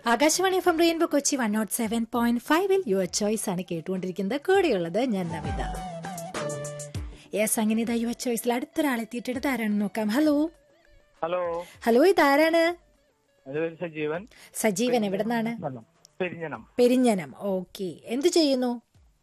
Akashvani F M Rainbow Kochi one nought seven point ഫൈവിൽ your choice ആണ് കേട്ടുകൊണ്ടിരിക്കുന്നത് കൂടെയുള്ളത് ഞാൻ നമിത യെസ് അങ്ങനെ ഇതാ യുവർ ചോയ്സിൽ അടുത്തൊരാളെത്തിയിട്ട് ആരാണെന്ന് നോക്കാം ഹലോ ഹലോ ഹലോ ഇതാരാണ് എന്റെ പേര് സജീവൻ സജീവൻ എവിടെന്നാണ് പെരിഞ്ഞനം പെരിഞ്ഞനം ഓക്കെ എന്ത് ചെയ്യുന്നു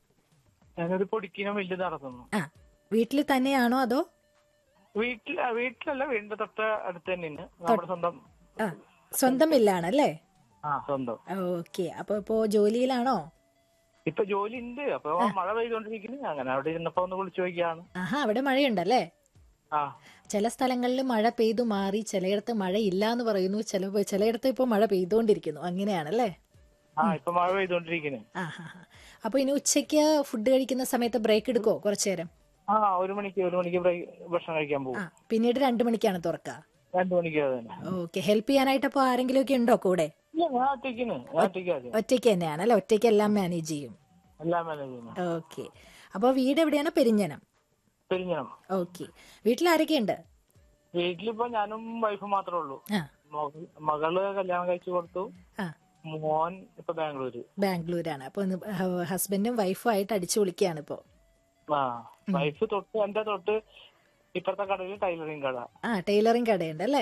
ഞാനൊരു പൊടിക്കിനം വലിയ നടത്തുന്നു ആ വീട്ടിൽ തന്നെയാണോ അതോ വീട്ടിൽ ആ, വീട്ടിലല്ല വീടിന്റെ തൊട്ട് അടുത്ത് തന്നെയാണ് നമ്മുടെ സ്വന്തം ആ സ്വന്തം വില്ലാണല്ലേ ആ സ്വന്തം ഓക്കെ അപ്പൊ ഇപ്പോ ജോലിയിലാണോ ഇപ്പൊ ജോലി ഉണ്ട് അപ്പൊ മഴ പെയ്തോണ്ടിരിക്കുന്നു അങ്ങനെ അവിടെ ഇരുന്നപ്പോ ഒന്ന് വിളിച്ചു നോക്കിയാണ് ആഹാ അവിടെ മഴയുണ്ടല്ലേ ആ ചില സ്ഥലങ്ങളിൽ മഴ പെയ്തു മാറി ചിലയിടത്ത് മഴ ഇല്ല എന്ന് പറയുന്നു ചില ചിലയിടത്ത് ഇപ്പോൾ മഴ പെയ്തുകൊണ്ടിരിക്കുന്നു അങ്ങനെയാണല്ലേ ആ ഇപ്പൊ മഴ പെയ്തോണ്ടിരിക്കുന്നു ആ ഹാ ഹാ അപ്പൊ ഇനി ഉച്ചയ്ക്ക് ഫുഡ് കഴിക്കുന്ന സമയത്ത് ബ്രേക്ക് എടുക്കോ കുറച്ചു നേരം ആ ഒരു മണിക്ക് ഒരു മണിക്ക് break ഭക്ഷണം കഴിക്കാൻ ആ പോകും പിന്നീട് രണ്ടു മണിക്കാണ് തുറക്കുക രണ്ടു മണിക്ക് അത് തന്നെ ഓക്കെ ഹെൽപ്പ് ചെയ്യാനായിട്ട് അപ്പോൾ ആരെങ്കിലും ഒക്കെ ഉണ്ടോ കൂടെ ഇല്ല ഞാൻ ഒറ്റയ്ക്കാണ് ഞാൻ ഒറ്റയ്ക്കാണ് ഒറ്റയ്ക്ക് തന്നെയാണല്ലേ ഒറ്റയ്ക്ക് എല്ലാം മാനേജ് ചെയ്യും എല്ലാം മാനേജ് ചെയ്യുന്നത് ഓക്കെ അപ്പോൾ വീട് എവിടെയാണ് പെരിഞ്ഞനം പെരിഞ്ഞനം ഓക്കെ വീട്ടിൽ ആരൊക്കെയുണ്ട് വീട്ടിലിപ്പോ ഞാനും വൈഫും മാത്രമേ ഉള്ളൂ ആ മക- മകള് കല്യാണം കഴിച്ചു കൊടുത്തു ആ മോൻ ഇപ്പൊ ബാംഗ്ലൂര് ബാംഗ്ലൂരാണ് അപ്പോൾ ഹസ്ബൻഡും വൈഫും ആയിട്ട് അടിച്ചു വിളിക്കുകയാണ് ഇപ്പോൾ ആ വൈഫ് തൊട്ട് എന്റെ തൊട്ട് ഇപ്പഴത്തെ കടയിൽ ടൈലറിങ് കട ആ ടൈലറിംഗ് കടയുണ്ട് അല്ലേ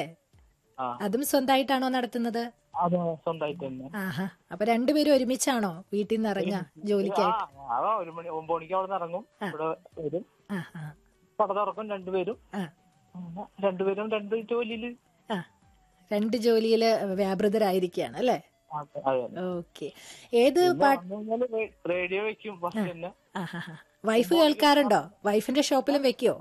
ആ അതും സ്വന്തമായിട്ടാണോ നടത്തുന്നത് അത് സ്വന്തമായിട്ട് തന്നെ ആഹാ അപ്പൊ രണ്ടുപേരും ഒരുമിച്ചാണോ വീട്ടിൽ നിന്ന് ഇറങ്ങുക ആ ജോലിക്കായിട്ട് ആ, ഒരു മണി ഒമ്പത് മണിക്ക് അവിടെ നിന്ന് ഇറങ്ങും ഇവിടെ വരും ആ ആ കട തുറക്കും രണ്ടുപേരും ആ അങ്ങനെ രണ്ടുപേരും രണ്ട് ജോലിയില് ആ രണ്ട് ജോലിയില് വ്യാപൃതരായിരിക്കുകയാണ് അല്ലേ അതെ അതെ. ഓക്കെ ഏത് പാട്ട് വന്നു കഴിഞ്ഞാല് റേ- റേഡിയോ വെക്കും ഫസ്റ്റ് തന്നെ ആഹാ വൈഫ് കേൾക്കാറുണ്ടോ വൈഫിന്റെ ഷോപ്പിലും വെക്കോ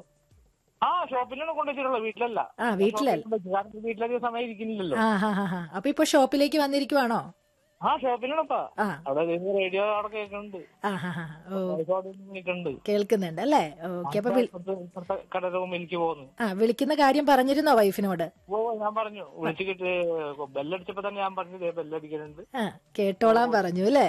ആ ഷോപ്പിലാണ് കൊണ്ടുവച്ചിട്ടുള്ളത് വീട്ടിലല്ല ആ വീട്ടിലല്ല കാരണം വീട്ടിലധികം സമയം ഇരിക്കുന്നില്ലല്ലോ ആ ഹാ ഹാ ഹാ അപ്പൊ ഇപ്പൊ ഷോപ്പിലേക്ക് വന്നിരിക്കുവാണോ ആ ഷോപ്പിലാണപ്പാ ആ അവിടെ റേഡിയോ അവിടെ കേൾക്കുന്നുണ്ട് ആ ഹാ ഹാ ഓ വൈഫ് അവിടെ ഇരുന്ന് കേൾക്കുന്നുണ്ട് കേൾക്കുന്നുണ്ട് അല്ലേ ഓക്കെ അപ്പൊ വിളി- ഇപ്പുറത്തെ- ഇപ്പുറത്തെ കട റൂമിലേക്ക് പോകുന്നു ആ വിളിക്കുന്ന കാര്യം പറഞ്ഞിരുന്നോ വൈഫിനോട് ഓ ഞാൻ പറഞ്ഞു വിളിച്ചിട്ട് ബെല്ലടിച്ചപ്പോ തന്നെ ഞാൻ പറഞ്ഞു "ദേ ബെല്ലടിക്കുന്നുണ്ട് ആ കേട്ടോളാൻ പറഞ്ഞു അല്ലേ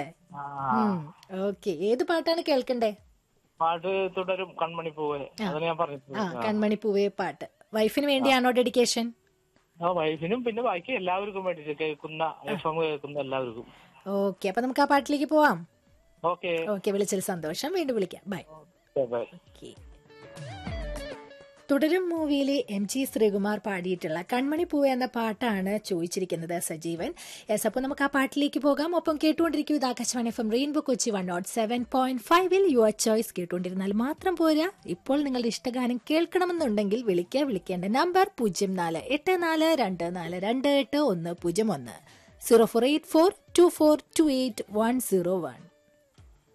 ആ ഓക്കെ ഏത് പാട്ടാണ് കേൾക്കണ്ടേ പാട്ട് തുടരും കൺമണി പോവേ അതാണ് ഞാൻ ആ പറഞ്ഞത് കൺമണി പൂവേ പാട്ട് വൈഫിന് വേണ്ടിയാണോ ഡെഡിക്കേഷൻ ആ വൈഫിനും പിന്നെ ബാക്കി എല്ലാവർക്കും വേണ്ടിട്ട് കേൾക്കുന്ന എഫ് എം കേൾക്കുന്ന എല്ലാവർക്കും ഓക്കെ അപ്പൊ നമുക്ക് ആ പാട്ടിലേക്ക് പോവാം ഓക്കെ ഓക്കെ വിളിച്ചതിൽ സന്തോഷം വീണ്ടും വിളിക്കാം ബൈ ബൈ ഓക്കെ തുടരും മൂവിയിലെ എം ജി ശ്രീകുമാർ പാടിയിട്ടുള്ള കൺമണി പൂവ എന്ന പാട്ടാണ് ചോദിച്ചിരിക്കുന്നത് സജീവൻ യെസ് അപ്പോൾ നമുക്ക് ആ പാട്ടിലേക്ക് പോകാം ഒപ്പം കേട്ടുകൊണ്ടിരിക്കും ഇത് Akashvani F M Rainbow Kochi one nought seven point ഫൈവിൽ യുവർ ചോയ്സ് കേട്ടുകൊണ്ടിരുന്നാൽ മാത്രം പോരാ ഇപ്പോൾ നിങ്ങളുടെ ഇഷ്ടഗാനം കേൾക്കണമെന്നുണ്ടെങ്കിൽ വിളിക്കുക വിളിക്കേണ്ട നമ്പർ പൂജ്യം നാല് എട്ട് നാല് രണ്ട് നാല് രണ്ട് എട്ട് ഒന്ന് പൂജ്യം ഒന്ന് zero four eight four two four two eight one zero one